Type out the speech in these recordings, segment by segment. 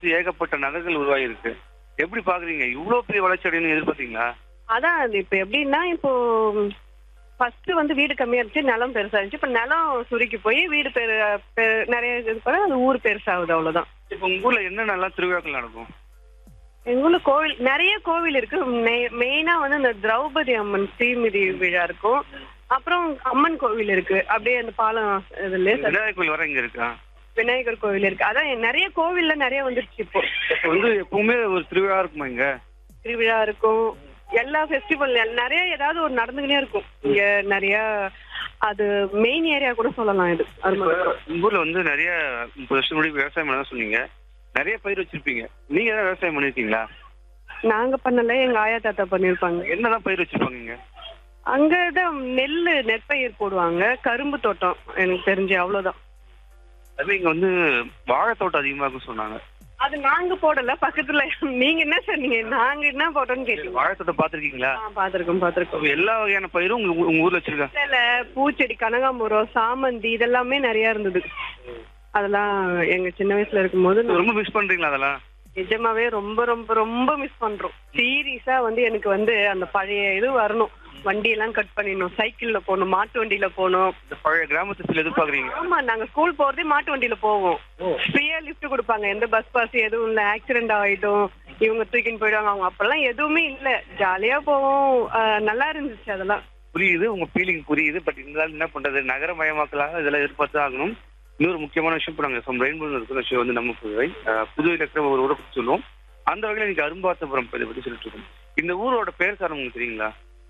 ஏகப்பட்ட நகர்கள் உருவாகி இருக்கு எப்படி பாக்குறீங்க இவ்வளவு பெரிய வளர்ச்சி அடையணும் எதிர்பார்த்தீங்களா அதான் அது இப்ப எப்படின்னா இப்போ ஃபர்ஸ்ட் வந்து வீடு கம்மியா இருந்துச்சு நிலம் பெருசா இருந்துச்சு இப்ப நிலம் சுருக்கி போய் வீடு பெரு பெரு- நிறைய இது பண்ண அது ஊர் பெருசாகுது அவ்வளவுதான் இப்ப உங்க ஊர்ல என்னென்னலாம் திருவிழாக்கள் நடக்கும் எங்க ஊர்ல கோவில் நிறைய கோவில் இருக்கு மெயினா வந்து இந்த திரௌபதி அம்மன் ஸ்ரீமிதி விழா இருக்கும் அப்புறம் அம்மன் கோவில் இருக்கு அப்படியே அந்த பாலம் இதுல விநாயகர் கோயில் வர இங்க இருக்கா விநாயகர் கோவில் இருக்கு அதான் நிறைய கோவில்ல நிறைய வந்துருச்சு இப்போ இப்ப வந்து எப்பவுமே ஒரு திருவிழா இருக்குமா இங்க திருவிழா இருக்கும் எல்லா ஃபெஸ்டிவல் நிறைய ஏதாவது ஒரு நடந்துக்கிட்டே இருக்கும் இங்க நிறைய அது மெயின் ஏரியா கூட சொல்லலாம் இது அது இப்ப மட்டும். உங்க ஊர்ல வந்து நிறைய முப்பது வருஷம் முன்னாடி விவசாயம் பண்ண சொன்னீங்க நிறைய பயிர் வச்சிருப்பீங்க நீங்க ஏதாவது விவசாயம் பண்ணிருக்கீங்களா நாங்க பண்ணல எங்க ஆயா தாத்தா பண்ணிருப்பாங்க என்னதான் பயிர் வச்சிருப்பாங்க இங்க அங்கதான் நெல்லு நெற்பயிர் போடுவாங்க கரும்பு தோட்டம் எனக்கு தெரிஞ்சு அவ்வளவுதான் அதுவே இங்க வந்து வாழைத்தோட்டம் அதிகமா இருக்குன்னு சொன்னாங்க அது நாங்க போடல பக்கத்துல நீங்க என்ன சொன்னீங்க நாங்க என்ன போட்டோம்னு கேட்டீங்க வாழைத்தோட்டம் பாத்திருக்கீங்களா ஆ, பாத்திருக்கோம் பாத்திருக்கோம் எல்லா வகையான பயிரும் உங்க ஊ- உங்க ஊர்ல வச்சிருக்காங்க இல்ல பூச்செடி கனகாம்பரம் சாமந்தி இதெல்லாமே நிறைய இருந்தது அதெல்லாம் எங்க சின்ன வயசுல இருக்கும்போது நான் ரொம்ப மிஸ் பண்றீங்களா அதெல்லாம் நிஜமாவே ரொம்ப ரொம்ப ரொம்ப மிஸ் பண்றோம் சீரியஸா வந்து எனக்கு வந்து அந்த பழைய இது வரணும் வண்டி எல்லாம் கட் பண்ணிடணும் சைக்கிள்ல போகணும் மாட்டு வண்டியில போகணும் இந்த பழைய கிராமத்து ஃபீல் எதிர்பார்க்கறீங்க ஆமா நாங்க ஸ்கூல் போறதே மாட்டு வண்டியில போவோம் ஃப்ரீயா லிஃப்ட் கொடுப்பாங்க எந்த பஸ் பாஸ் எதுவும் இல்ல ஆக்சிடென்ட் ஆயிடும் இவங்க தூக்கின்னு போயிடுவாங்க அவங்க அப்பெல்லாம் எதுவுமே இல்ல ஜாலியா போவோம் ஆஹ் நல்லா இருந்துச்சு அதெல்லாம் புரியுது உங்க ஃபீலிங் புரியுது பட் இருந்தாலும் என்ன பண்றது நகரமயமாக்கலாக இதெல்லாம் எதிர்பார்த்து தான் ஆகணும் இன்னொரு முக்கியமான விஷயம் இப்போ நாங்கள் சம் ரெயின்போ இருக்கிற விஷயம் வந்து நம்ம புதுவை அஹ், புதுவையில் இருக்கிற ஒரு ஊரை பற்றி சொல்லுவோம் அந்த வகையில் இன்னைக்கு அரும்பாத்தபுரம் இதை பற்றி சொல்லிட்டு இருக்கோம் இந்த ஊரோட பேர் சார் உங்களுக்கு தெரியுங்களா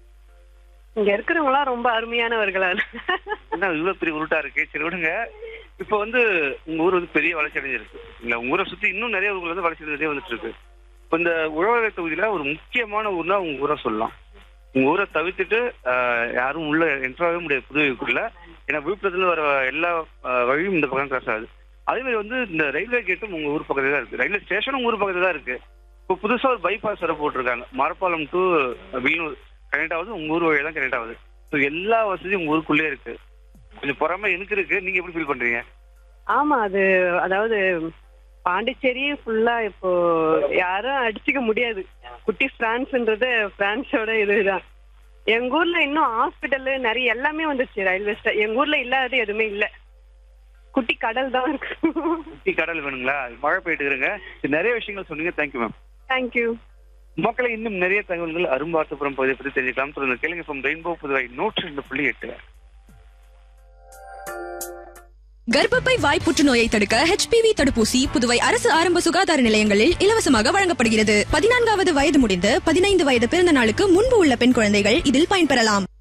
இங்க இருக்கிறவங்க எல்லாம் ரொம்ப அருமையானவர்களா என்ன இவ்வளவு பெரிய உருட்டா இருக்கு சரி விடுங்க இப்போ வந்து உங்க ஊர் வந்து பெரிய வளர்ச்சி அடைஞ்சிருக்கு இல்ல உங்க ஊரை சுத்தி இன்னும் நிறைய ஊர்கள் வந்து வளர்ச்சி அடைஞ்சே வந்துட்டு இருக்கு இப்போ இந்த உழவகை தொகுதியில ஒரு முக்கியமான ஊர்னா உங்க ஊரை சொல்லலாம் உங்க ஊரை தவிர்த்துட்டு ஆஹ், யாரும் உள்ள என்ட்ராகவே முடியாது புதுவைக்குள்ள ஏன்னா விழுப்புரத்துல வர எல்லா ஆஹ், வழியும் இந்த பக்கம் கிராஸ் ஆகுது அதே மாதிரி வந்து இந்த ரயில்வே கேட்டும் உங்க ஊர் பக்கத்துல தான் இருக்கு ரயில்வே ஸ்டேஷனும் உங்க ஊர் பக்கத்துல தான் இருக்கு இப்போ புதுசா ஒரு பைபாஸ் வர போட்டிருக்காங்க மரப்பாலம் டு வில்நூர் கனெக்ட் ஆகுது உங்க ஊர் வழியா தான் கனெக்ட் ஆகுது ஸோ எல்லா வசதியும் உங்க ஊருக்குள்ளே இருக்கு கொஞ்சம் பொறாம எனக்கு இருக்கு நீங்க எப்படி ஃபீல் பண்றீங்க ஆமா அது அதாவது பாண்டிச்சேரி ஃபுல்லா இப்போ யாரும் அடிச்சுக்க முடியாது குட்டி பிரான்ஸ்ன்றது பிரான்ஸோட இதுதான் எங்க ஊர்ல இன்னும் ஹாஸ்பிட்டல் நிறைய எல்லாமே வந்துச்சு ரயில்வே ஸ்டே எங்க ஊர்ல இல்லாதது எதுவுமே இல்ல குட்டி கடல் தான் இருக்கு சுத்தி கடல் வேணுங்களா மழை போயிட்டு இருங்க இது நிறைய விஷயங்கள் சொன்னீங்க தேங்க்யூ மேம் தேங்க்யூ மக்களை இன்னும் நிறைய தகவல்கள் அரும்பார்த்தபுரம் பகுதியை பற்றி தெரிஞ்சுக்கலாம் தொடர்ந்து கேளுங்க ஃப்ரம் ரெயின்போ புதுவை நூற்றி ரெண்டு புள்ளி எட்டு கர்ப்பப்பை வாய் புற்றுநோயை தடுக்க ஹெச்பிவி தடுப்பூசி புதுவை அரசு ஆரம்ப சுகாதார நிலையங்களில் இலவசமாக வழங்கப்படுகிறது பதினான்காவது வயது முடிந்து பதினைந்து வயது பிறந்த நாளுக்கு முன்பு உள்ள பெண் குழந்தைகள் இதில் பயன்பெறலாம்